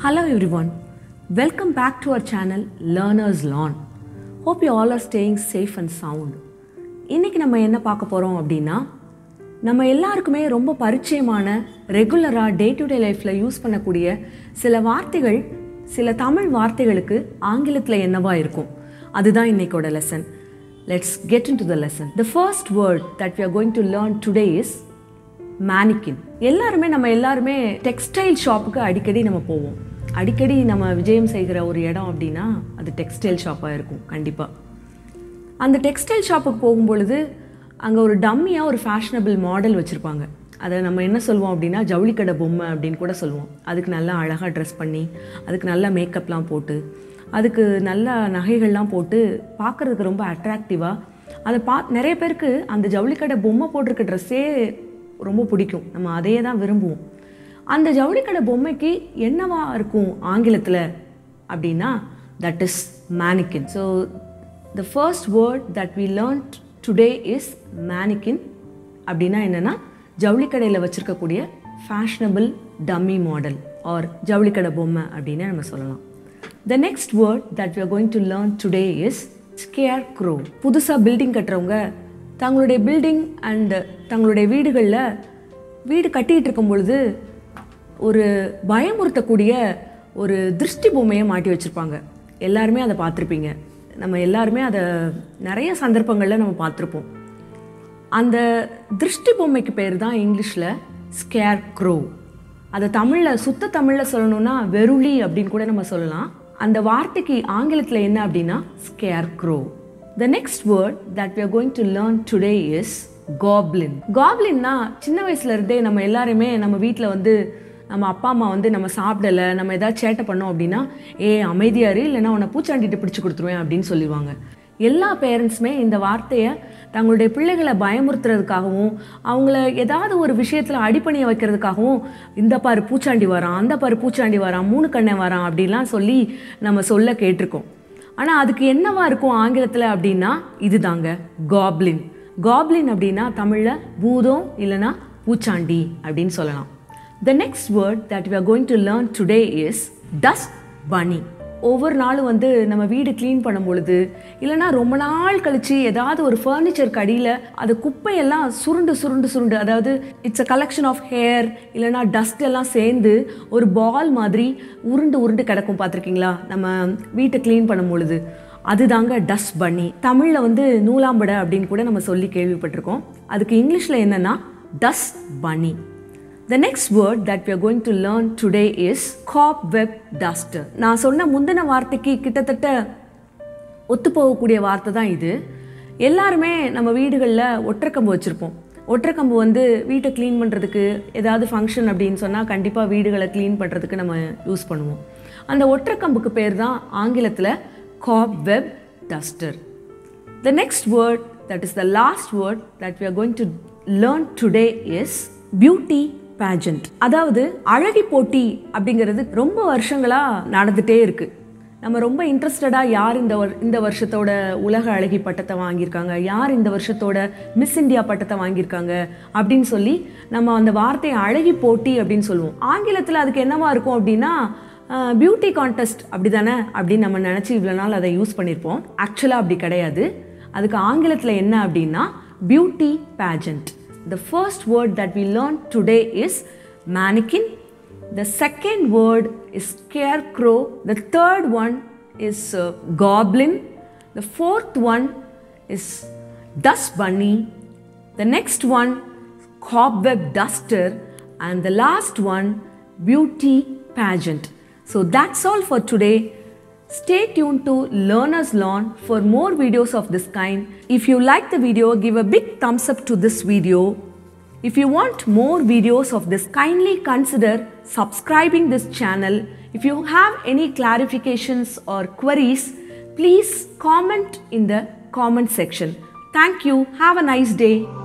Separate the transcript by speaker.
Speaker 1: Hello everyone. Welcome back to our channel Learners Lawn. Hope you all are staying safe and sound. இன்னைக்கு நம்ம என்ன பார்க்க போகிறோம் அப்படின்னா நம்ம எல்லாருக்குமே ரொம்ப பரிச்சயமான ரெகுலராக டே டு டே லைஃப்பில் யூஸ் பண்ணக்கூடிய சில வார்த்தைகள் சில தமிழ் வார்த்தைகளுக்கு ஆங்கிலத்தில் என்னவா இருக்கும் அதுதான் இன்னைக்கோட lesson let's get into the lesson the first word that we are going to learn today is mannequin எல்லாருமே நம்ம எல்லாருமே டெக்ஸ்டைல் ஷாப்புக்கு அடிக்கடி நம்ம போவோம் அடிக்கடி நம்ம விஜயம் செய்கிற ஒரு இடம் அப்படின்னா அது டெக்ஸ்டைல் ஷாப்பாக இருக்கும் கண்டிப்பாக அந்த டெக்ஸ்டைல் ஷாப்புக்கு போகும்பொழுது அங்கே ஒரு டம்மியாக ஒரு ஃபேஷனபிள் மாடல் வச்சுருப்பாங்க அதை நம்ம என்ன சொல்லுவோம் அப்படின்னா ஜவுளிக்கடை பொம்மை அப்படின்னு கூட சொல்லுவோம் அதுக்கு நல்லா அழகாக ட்ரெஸ் பண்ணி அதுக்கு நல்லா மேக்கப்லாம் போட்டு அதுக்கு நல்ல நகைகள்லாம் போட்டு பார்க்குறதுக்கு ரொம்ப அட்ராக்டிவாக அதை பா நிறைய பேருக்கு அந்த ஜவுளிக்கடை பொம்மை போட்டிருக்க ட்ரெஸ்ஸே ரொம்ப பிடிக்கும் நம்ம அதையே தான் விரும்புவோம் அந்த ஜவுளிக்கடை பொம்மைக்கு என்னவா இருக்கும் ஆங்கிலத்தில் அப்படின்னா that is mannequin so the first word that we learned today is mannequin அப்படின்னா என்னென்னா ஜவுளிக்கடையில் வச்சுருக்கக்கூடிய ஃபேஷனபிள் டம்மி மாடல் ஆர் ஜவுளிக்கடை பொம்மை அப்படின்னு நம்ம சொல்லலாம் the next word that we are going to learn today is scarecrow புதுசாக பில்டிங் கட்டுறவங்க தங்களுடைய பில்டிங் அண்ட் தங்களுடைய வீடுகளில் வீடு கட்டிகிட்டு இருக்கும் பொழுது ஒரு பயமுறுத்தக்கூடிய ஒரு திருஷ்டி பொம்மையை மாட்டி வச்சுருப்பாங்க எல்லாருமே அதை பார்த்துருப்பீங்க நம்ம எல்லாருமே அதை நிறைய சந்தர்ப்பங்களில் நம்ம பார்த்துருப்போம் அந்த திருஷ்டி பொம்மைக்கு பேர் தான் இங்கிலீஷில் ஸ்கேர் க்ரோ அதை தமிழில் சுத்த தமிழில் சொல்லணும்னா வெருளி அப்படின்னு கூட நம்ம சொல்லலாம் அந்த வார்த்தைக்கு ஆங்கிலத்தில் என்ன அப்படின்னா scarecrow the next word that we are going to learn today is goblin காப்ளின்னா சின்ன வயசுல இருந்தே நம்ம எல்லாருமே நம்ம வீட்டில் வந்து நம்ம அப்பா அம்மா வந்து நம்ம சாப்பிடலை நம்ம ஏதாவது சேட்டை பண்ணோம் அப்படின்னா ஏ அமைதியாரு இல்லைன்னா உன்னை பூச்சாண்டிட்டு பிடிச்சி கொடுத்துருவேன் அப்படின்னு சொல்லிடுவாங்க எல்லா பேரண்ட்ஸுமே இந்த வார்த்தையை தங்களுடைய பிள்ளைகளை பயமுறுத்துறதுக்காகவும் அவங்கள ஏதாவது ஒரு விஷயத்தில் அடிப்பணிய வைக்கிறதுக்காகவும் இந்த பாரு பூச்சாண்டி வரான் அந்த பாரு பூச்சாண்டி வரான் மூணு கண்ணை வரான் அப்படிலாம் சொல்லி நம்ம சொல்ல கேட்டிருக்கோம் ஆனால் அதுக்கு என்னவா இருக்கும் ஆங்கிலத்தில் அப்படின்னா இதுதாங்க காப்ளின் காப்ளின் அப்படின்னா தமிழில் பூதம் இல்லைன்னா பூச்சாண்டி அப்படின்னு சொல்லலாம் the next word that we are going to learn today is dust bunny ஒவ்வொரு நாளும் வந்து நம்ம வீடு க்ளீன் பண்ணும் பொழுது இல்லைனா ரொம்ப நாள் கழித்து ஏதாவது ஒரு ஃபர்னிச்சருக்கு அடியில் அது குப்பையெல்லாம் சுருண்டு சுருண்டு சுருண்டு அதாவது it's a collection of hair இல்லைனா டஸ்ட் எல்லாம் சேர்ந்து ஒரு பால் மாதிரி உருண்டு உருண்டு கிடக்கும் பார்த்துருக்கீங்களா நம்ம வீட்டை க்ளீன் பண்ணும் பொழுது அதுதாங்க டஸ்ட் பண்ணி தமிழில் வந்து நூலாம்படை அப்படின்னு கூட நம்ம சொல்லி கேள்விப்பட்டிருக்கோம் அதுக்கு இங்கிலீஷில் என்னென்னா dust bunny the next word that we are going to learn today is cobweb duster நான் சொன்ன முந்தின வார்த்தைக்கு கிட்டத்தட்ட ஒத்துப்போகக்கூடிய வார்த்தை தான் இது எல்லாருமே நம்ம வீடுகளில் ஒற்றைக்கம்பு வச்சுருப்போம் ஒற்றைக்கம்பு வந்து வீட்டை க்ளீன் பண்ணுறதுக்கு ஏதாவது ஃபங்க்ஷன் அப்படின்னு சொன்னால் கண்டிப்பாக வீடுகளை க்ளீன் பண்ணுறதுக்கு நம்ம யூஸ் பண்ணுவோம் அந்த ஒற்றைக்கம்புக்கு பேர் தான் ஆங்கிலத்தில் cobweb duster the next word that is the last word that we are going to learn today is beauty pageant அதாவது அழகி போட்டி அப்படிங்கிறது ரொம்ப வருஷங்களாக நடந்துகிட்டே இருக்குது நம்ம ரொம்ப இன்ட்ரெஸ்டடாக யார் இந்த வர் இந்த வருஷத்தோட உலக அழகி பட்டத்தை வாங்கியிருக்காங்க யார் இந்த வருஷத்தோட மிஸ் இந்தியா பட்டத்தை வாங்கியிருக்காங்க அப்படின்னு சொல்லி நம்ம அந்த வார்த்தையை அழகி போட்டி அப்படின்னு சொல்லுவோம் ஆங்கிலத்தில் அதுக்கு என்னவா இருக்கும் அப்படின்னா பியூட்டி கான்டெஸ்ட் அப்படி தானே அப்படின்னு நம்ம நினச்சி இவ்வளோ நாள் அதை யூஸ் பண்ணியிருப்போம் ஆக்சுவலாக அப்படி கிடையாது அதுக்கு ஆங்கிலத்தில் என்ன அப்படின்னா beauty pageant The first word that we learned today is mannequin. The second word is scarecrow. The third one is uh, goblin. The fourth one is dust bunny. The next one, cobweb duster. And the last one, beauty pageant. So that's all for today. Stay tuned to Learner's Lawn for more videos of this kind. If you like the video, give a big thumbs up to this video. If you want more videos of this, kindly consider subscribing this channel. If you have any clarifications or queries, please comment in the comment section. Thank you. Have a nice day.